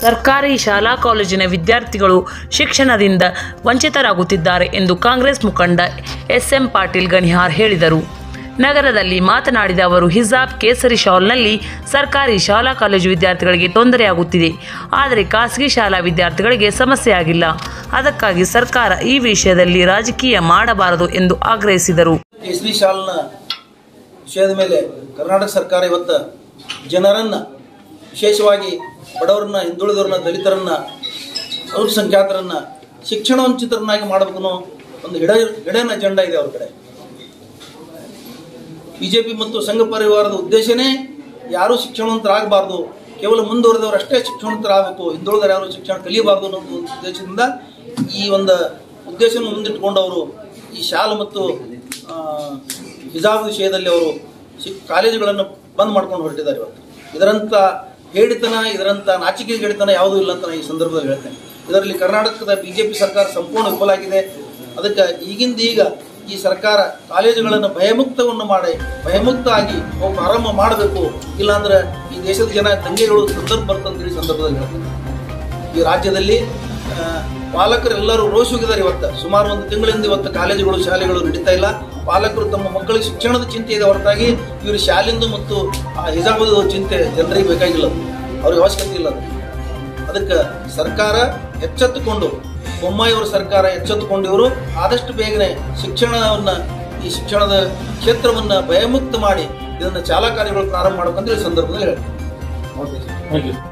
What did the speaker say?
ಸರ್ಕಾರಿ ಶಾಲಾ ಕಾಲೇಜಿನ ವಿದ್ಯಾರ್ಥಿಗಳು ಶಿಕ್ಷಣದಿಂದ ವಂಚಿತರಾಗುತ್ತಿದ್ದಾರೆ ಎಂದು ಕಾಂಗ್ರೆಸ್ ಮುಖಂಡ ಎಸ್ ಎಂ ಪಾಟೀಲ್ ಗಣಿಹಾರ್ ಹೇಳಿದರು ನಗರದಲ್ಲಿ ಮಾತನಾಡಿದ ಅವರು ಹಿಜಾಬ್ ಕೇಸರಿ ಶಾಲ್ನಲ್ಲಿ ಸರ್ಕಾರಿ ಶಾಲಾ ಕಾಲೇಜು ವಿದ್ಯಾರ್ಥಿಗಳಿಗೆ ತೊಂದರೆಯಾಗುತ್ತಿದೆ ಆದರೆ ಖಾಸಗಿ ಶಾಲಾ ವಿದ್ಯಾರ್ಥಿಗಳಿಗೆ ಸಮಸ್ಯೆ ಆಗಿಲ್ಲ ಅದಕ್ಕಾಗಿ ಸರ್ಕಾರ ಈ ವಿಷಯದಲ್ಲಿ ರಾಜಕೀಯ ಮಾಡಬಾರದು ಎಂದು ಆಗ್ರಹಿಸಿದರು ಕೇಸರಿ ಶಾಲ್ನ ವಿಷಯದ ಮೇಲೆ ಕರ್ನಾಟಕ ಸರ್ಕಾರ ಇವತ್ತು ಜನರನ್ನ ವಿಶೇಷವಾಗಿ ಬಡವರನ್ನ ಹಿಂದುಳಿದವ್ರನ್ನ ದಲಿತರನ್ನ ಅಲ್ಪಸಂಖ್ಯಾತರನ್ನ ಶಿಕ್ಷಣ ವಂಚಿತರನ್ನಾಗಿ ಮಾಡಬೇಕು ಅನ್ನೋ ಒಂದು ಹಿಡ ಹಿಡನ್ ಅಜೆಂಡಾ ಇದೆ ಅವ್ರ ಕಡೆ ಬಿಜೆಪಿ ಮತ್ತು ಸಂಘ ಪರಿವಾರದ ಉದ್ದೇಶನೇ ಯಾರೂ ಶಿಕ್ಷಣವಂತರಾಗಬಾರ್ದು ಕೇವಲ ಮುಂದುವರೆದವರು ಅಷ್ಟೇ ಶಿಕ್ಷಣವಂತರಾಗಬೇಕು ಹಿಂದುಳಿದವರು ಯಾರು ಶಿಕ್ಷಣ ಕಲಿಯಬಾರ್ದು ಅನ್ನೋ ಒಂದು ಉದ್ದೇಶದಿಂದ ಈ ಒಂದು ಉದ್ದೇಶವನ್ನು ಮುಂದಿಟ್ಟುಕೊಂಡು ಅವರು ಈ ಶಾಲೆ ಮತ್ತು ಆ, ಹಿಜಾಬ್ ವಿಷಯದಲ್ಲಿ ಅವರು ಶಿ ಕಾಲೇಜುಗಳನ್ನು ಬಂದ್ ಮಾಡ್ಕೊಂಡು ಹೊರಟಿದ್ದಾರೆ ಇವತ್ತು ಇದರಂಥ ಹೇಳಿತನ ಇದರಂಥ ನಾಚಿಕೆ ಹೇಳಿತನ ಯಾವುದೂ ಇಲ್ಲ ಅಂತ ನಾನು ಈ ಸಂದರ್ಭದಲ್ಲಿ ಹೇಳ್ತೇನೆ ಇದರಲ್ಲಿ ಕರ್ನಾಟಕದ ಬಿಜೆಪಿ ಸರ್ಕಾರ ಸಂಪೂರ್ಣ ವಿಫಲಾಗಿದೆ ಅದಕ್ಕೆ ಈಗಿಂದ ಈಗ ಈ ಸರ್ಕಾರ ಕಾಲೇಜುಗಳನ್ನು ಭಯಮುಕ್ತವನ್ನು ಮಾಡಿ ಭಯಮುಕ್ತ ಆಗಿ ಅವು ಪ್ರಾರಂಭ ಮಾಡಬೇಕು ಇಲ್ಲಾಂದ್ರೆ ಈ ದೇಶದ ಜನ ದಂಗೆಗಳು ಸಂದರ್ಭ ಬರ್ತಂತೇಳಿ ಸಂದರ್ಭದಲ್ಲಿ ಹೇಳ್ತೇನೆ ಈ ರಾಜ್ಯದಲ್ಲಿ ಆ, ಪಾಲಕರೆಲ್ಲರೂ ರೋಷಿಗಿದ್ದಾರೆ ಇವತ್ತು ಸುಮಾರು ಒಂದು ತಿಂಗಳಿಂದ ಇವತ್ತು ಕಾಲೇಜುಗಳು ಶಾಲೆಗಳು ನಡೀತಾ ಇಲ್ಲ ಪಾಲಕರು ತಮ್ಮ ಮಕ್ಕಳಿಗೆ ಶಿಕ್ಷಣದ ಚಿಂತೆ ಇದೆ ಹೊರತಾಗಿ ಇವರು ಶಾಲೆಂದು ಮತ್ತು ಆ ಹಿಜಾಬದ ಚಿಂತೆ ಜನರಿಗೆ ಬೇಕಾಗಿಲ್ಲ ಅದು. ಅವ್ರಿಗೆ ಅವಶ್ಯಕತೆ ಇಲ್ಲ ಅದು. ಅದಕ್ಕೆ ಸರ್ಕಾರ ಎಚ್ಚೆತ್ತುಕೊಂಡು ಬೊಮ್ಮಾಯಿಯವರ ಸರ್ಕಾರ ಎಚ್ಚೆತ್ತುಕೊಂಡು ಇವರು ಆದಷ್ಟು ಬೇಗನೆ ಶಿಕ್ಷಣವನ್ನ ಈ ಶಿಕ್ಷಣದ ಕ್ಷೇತ್ರವನ್ನ ಭಯಮುಕ್ತ ಮಾಡಿ ಇದನ್ನ ಚಾಲಾ ಕಾರ್ಯಗಳು ಪ್ರಾರಂಭ ಮಾಡಬೇಕಂತ ಈ ಸಂದರ್ಭದಲ್ಲಿ ಹೇಳ್ತೀನಿ ಥ್ಯಾಂಕ್ ಯು